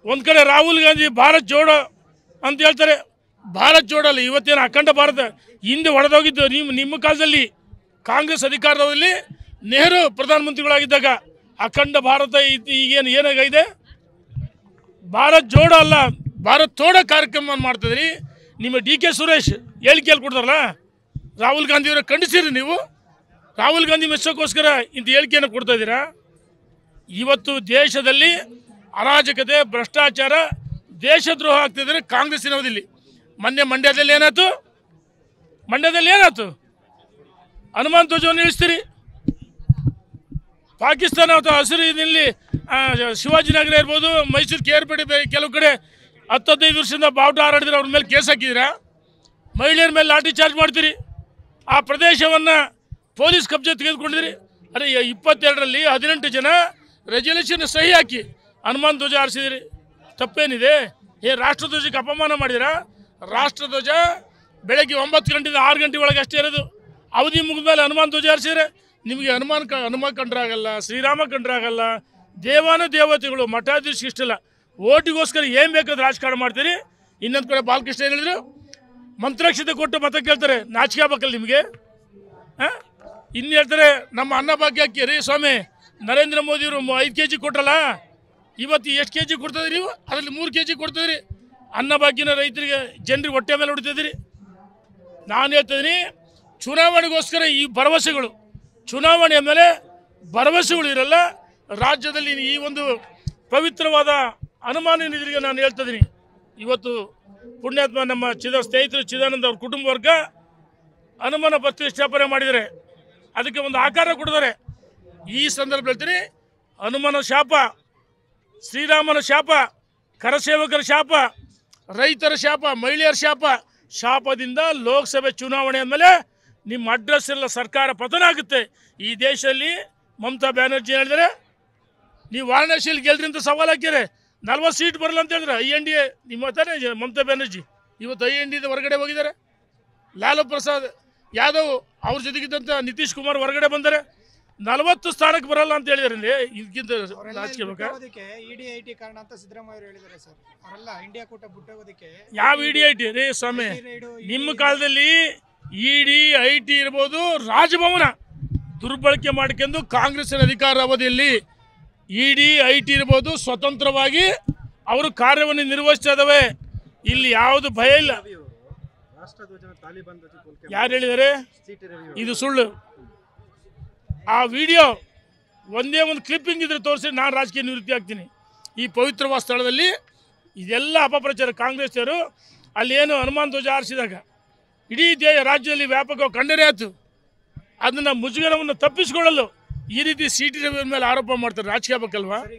ಒಂದು ಕಡೆ ರಾಹುಲ್ ಗಾಂಧಿ ಭಾರತ್ ಜೋಡೋ ಅಂತ ಹೇಳ್ತಾರೆ ಭಾರತ್ ಜೋಡಲ್ಲ ಇವತ್ತೇನು ಅಖಂಡ ಭಾರತ ಹಿಂದೆ ಹೊಡೆದೋಗಿದ್ದು ನಿಮ್ಮ ನಿಮ್ಮ ಕಾಲದಲ್ಲಿ ಕಾಂಗ್ರೆಸ್ ಅಧಿಕಾರದಲ್ಲಿ ನೆಹರು ಪ್ರಧಾನಮಂತ್ರಿಗಳಾಗಿದ್ದಾಗ ಅಖಂಡ ಭಾರತ ಇದ್- ಈಗೇನು ಏನಾಗಿದೆ ಭಾರತ್ ಜೋಡೋ ಅಲ್ಲ ಭಾರತ್ ತೋಡೋ ಕಾರ್ಯಕ್ರಮ ಮಾಡ್ತಿದ್ರಿ ನಿಮ್ಮ ಡಿ ಕೆ ಸುರೇಶ್ ಹೇಳಿಕೆಯಲ್ಲಿ ಕೊಡ್ತಾರಲ್ಲ ರಾಹುಲ್ ಗಾಂಧಿಯವರ ಖಂಡಿಸಿರಿ ನೀವು ರಾಹುಲ್ ಗಾಂಧಿ ಮೆಚ್ಚೋಕ್ಕೋಸ್ಕರ ಇಂಥ ಹೇಳಿಕೆಯನ್ನು ಕೊಡ್ತಾ ಇದ್ದೀರಾ ಇವತ್ತು ದೇಶದಲ್ಲಿ ಅರಾಜಕತೆ ಭ್ರಷ್ಟಾಚಾರ ದೇಶದ್ರೋಹ ಆಗ್ತಿದ್ರೆ ಕಾಂಗ್ರೆಸ್ಸಿನ ಅವಧಿಯಲ್ಲಿ ಮೊನ್ನೆ ಮಂಡ್ಯದಲ್ಲಿ ಏನಾಯ್ತು ಮಂಡ್ಯದಲ್ಲಿ ಏನಾಯ್ತು ಹನುಮಾನ್ ಧ್ವಜವನ್ನು ಇಳಿಸ್ತೀರಿ ಪಾಕಿಸ್ತಾನ ಅಥವಾ ಹಸಿರಿನಲ್ಲಿ ಆ, ಶಿವಾಜಿನಗರ ಇರ್ಬೋದು ಮೈಸೂರು ಕೇರ್ಪೇಟೆ ಬೇರೆ ಕೆಲವು ಕಡೆ ಹತ್ತು ಹದಿನೈದು ವರ್ಷದಿಂದ ಬಾವುಟ ಹಾರಾಡಿದ್ರೆ ಅವ್ರ ಮೇಲೆ ಕೇಸ್ ಹಾಕಿದ್ದೀರಾ ಮಹಿಳೆಯರ ಮೇಲೆ ಲಾಠಿ ಚಾರ್ಜ್ ಮಾಡ್ತೀರಿ ಆ ಪ್ರದೇಶವನ್ನು ಪೊಲೀಸ್ ಕಬ್ಜೆ ತೆಗೆದುಕೊಂಡಿರಿ ಅರೆ ಯ- ಇಪ್ಪತ್ತೆರಡರಲ್ಲಿ ಹದಿನೆಂಟು ಜನ ರೆಜಲ್ಯೂಷನ್ ಸಹಿ ಹಾಕಿ ಹನುಮಾನ್ ಧ್ವಜ ಹಾರಿಸಿದಿರಿ ತಪ್ಪೇನಿದೆ ಏ ರಾಷ್ಟ್ರಧ್ವಜಕ್ಕೆ ಅಪಮಾನ ಮಾಡಿದಿರಾ ರಾಷ್ಟ್ರಧ್ವಜ ಬೆಳಗ್ಗೆ ಒಂಬತ್ತು ಗಂಟೆಯಿಂದ ಆರು ಗಂಟೆ ಒಳಗೆ ಅಷ್ಟೇ ಇರೋದು ಅವಧಿ ಮುಗಿದ ಮೇಲೆ ಹನುಮಾನ್ ಧ್ವಜ ಹಾರಿಸಿದ್ರೆ ನಿಮಗೆ ಹನುಮಾನ್ ಕ ಹನುಮ ಕಂಡ್ರಾಗಲ್ಲ ಶ್ರೀರಾಮ ಕಂಡ್ರಾಗಲ್ಲ ದೇವಾನ ದೇವತೆಗಳು ಮಠಾಧೀಶ ಇಷ್ಟಲ್ಲ ಓಟಿಗೋಸ್ಕರ ಏನು ಬೇಕಾದ್ರೆ ರಾಜಕಾರಣ ಮಾಡ್ತೀರಿ ಇನ್ನೊಂದು ಕಡೆ ಬಾಲಕೃಷ್ಣ ಏನು ಹೇಳಿದ್ರು ಮಂತ್ರಾಕ್ಷತೆ ಕೊಟ್ಟು ಮತ ಕೇಳ್ತಾರೆ ನಾಚಿಕೆ ಆಗ್ಬೇಕಲ್ಲ ನಿಮಗೆ ಇನ್ನು ಹೇಳ್ತಾರೆ ನಮ್ಮ ಅನ್ನಭಾಗ್ಯ ಅಕ್ಕಿ ರೀ ಸ್ವಾಮಿ ನರೇಂದ್ರ ಮೋದಿಯವರು ಐದು ಕೆ ಜಿ ಕೊಟ್ರಲ್ಲ ಇವತ್ತು ಎಷ್ಟು ಕೆ ಜಿ ಕೊಡ್ತಿದ್ರಿ ನೀವು ಅದರಲ್ಲಿ ಮೂರು ಕೆ ಜಿ ಕೊಡ್ತಿದ್ರಿ ಅನ್ನಭಾಗ್ಯನ ರೈತರಿಗೆ ಜನರಿಗೆ ಹೊಟ್ಟೆ ಮೇಲೆ ಹೊಡಿತಿದ್ರಿ ನಾನು ಹೇಳ್ತಿದ್ದೀನಿ ಚುನಾವಣೆಗೋಸ್ಕರ ಈ ಭರವಸೆಗಳು ಚುನಾವಣೆಯ ಮೇಲೆ ಭರವಸೆಗಳು ಇರಲ್ಲ ರಾಜ್ಯದಲ್ಲಿ ಈ ಒಂದು ಪವಿತ್ರವಾದ ಅನುಮಾನ ನಿಧಿಗೆ ನಾನು ಹೇಳ್ತಿದ್ದೀನಿ ಇವತ್ತು ಪುಣ್ಯಾತ್ಮ ನಮ್ಮ ಚಿದ ಸ್ನೇಹಿತರು ಚಿದಾನಂದ ಅವ್ರ ಕುಟುಂಬ ವರ್ಗ ಹನುಮನ ಪ್ರತಿಷ್ಠಾಪನೆ ಮಾಡಿದರೆ ಅದಕ್ಕೆ ಒಂದು ಆಕಾರ ಕೊಡಿದ್ದಾರೆ ಈ ಸಂದರ್ಭ ಹೇಳ್ತೀನಿ ಹನುಮನ ಶಾಪ ಶ್ರೀರಾಮನ ಶಾಪ ಕರಸೇವಕರ ಶಾಪ ರೈತರ ಶಾಪ ಮಹಿಳೆಯರ ಶಾಪ ಶಾಪದಿಂದ ಲೋಕಸಭೆ ಚುನಾವಣೆ ಮೇಲೆ ನಿಮ್ಮ ಅಡ್ರೆಸ್ ಎಲ್ಲ ಸರ್ಕಾರ ಪತನ ಆಗುತ್ತೆ ಈ ದೇಶದಲ್ಲಿ ಮಮತಾ ಬ್ಯಾನರ್ಜಿ ಹೇಳಿದರೆ ನೀವು ವಾರಣಾಸಿಯಲ್ಲಿ ಗೆಲ್ರಿ ಅಂತ ಸವಾಲು ಹಾಕ್ಯಾರೆ ನಲ್ವತ್ತು ಸೀಟ್ ಬರಲ್ಲ ಅಂತ ಹೇಳಿದ್ರೆ ಐ ಎನ್ ಡಿ ಎ ನಿಮ್ಮ ತಾನೇ ಮಮತಾ ಬ್ಯಾನರ್ಜಿ ಇವತ್ತು ಐ ಎನ್ ಡಿ ಹೊರಗಡೆ ಹೋಗಿದ್ದಾರೆ ಲಾಲು ಪ್ರಸಾದ್ ಯಾದವ್ ಅವ್ರ ಜೊತೆಗಿದ್ದಂಥ ನಿತೀಶ್ ಕುಮಾರ್ ಹೊರಗಡೆ ಬಂದರೆ ನಲವತ್ತು ಸ್ಥಾನಕ್ಕೆ ಬರಲ್ಲ ಅಂತ ಹೇಳಿದಾರೆ ಇದಕ್ಕಿಂತ ಅವರೆಲ್ಲ ರಾಜಕೀಯ ಬೇಕಾ ಬಿಟ್ಟೋಗೋದಕ್ಕೆ ಇಡಿ ಐ ಟಿ ಕಾರಣ ಅಂತ ಸಿದ್ದರಾಮಯ್ಯ ಅವರು ಹೇಳಿದ್ದಾರೆ ಸರ್ ಅವರೆಲ್ಲ ಇಂಡಿಯಾ ಕೂಟ ಬಿಟ್ಟೋಗೋದಕ್ಕೆ ಯಾವ ಇಡಿ ಐ ಟಿ ರೇ ಸ್ವಾಮಿ IT ರೈಡು, ನಿಮ್ಮ ಕಾಲದಲ್ಲಿ ಇಡಿ ಐ ಟಿ ಇರ್ಬೋದು ರಾಜಭವನ ದುರ್ಬಳಕೆ ಮಾಡ್ಕೊಂಡು ಕಾಂಗ್ರೆಸ್ಸಿನ ಅಧಿಕಾರ ಅವಧಿಯಲ್ಲಿ ಇಡಿ ಐ ಟಿ ಇರ್ಬೋದು ಸ್ವತಂತ್ರವಾಗಿ ಅವರು ಕಾರ್ಯವನ್ನು ನಿರ್ವಹಿಸ್ತಾ ಇದಾವೆ ಇಲ್ಲಿ ಯಾವುದು ಭಯ ಇಲ್ಲ ರಾಷ್ಟ್ರಧ್ವಜನ ತಾಲಿಬಾನ್ ಧ್ವಜಕ್ಕೆ ಹೋಲಿಕೆ ಯಾರು ಹೇಳಿದ್ದಾರೆ ಸಿಟಿ ರವಿ ಇದು ಸುಳ್ಳು ಆ ವಿಡಿಯೋ ಒಂದೇ ಒಂದು ಕ್ಲಿಪ್ಪಿಂಗ್ ಇದ್ರೆ ತೋರಿಸಿ ನಾನು ರಾಜಕೀಯ ನಿವೃತ್ತಿ ಆಗ್ತೀನಿ ಈ ಪವಿತ್ರವಾದ ಸ್ಥಳದಲ್ಲಿ ಇದೆಲ್ಲ ಅಪಪ್ರಚಾರ ಕಾಂಗ್ರೆಸ್ನವರು ಅಲ್ಲಿ ಏನು ಹನುಮಾನ್ ಧ್ವಜ ಹಾರಿಸಿದಾಗ ಇಡೀ ದೇ ರಾಜ್ಯದಲ್ಲಿ ವ್ಯಾಪಕ ಖಂಡನೆ ಆಯಿತು ಅದನ್ನು ಮುಜುಗರವನ್ನು ತಪ್ಪಿಸಿಕೊಳ್ಳಲು ಈ ರೀತಿ ಸಿ ಟಿ ರವಿ ಮೇಲೆ ಆರೋಪ ಮಾಡ್ತಾರೆ ರಾಜಕೀಯ ಆಗ್ಬೇಕಲ್ವಾ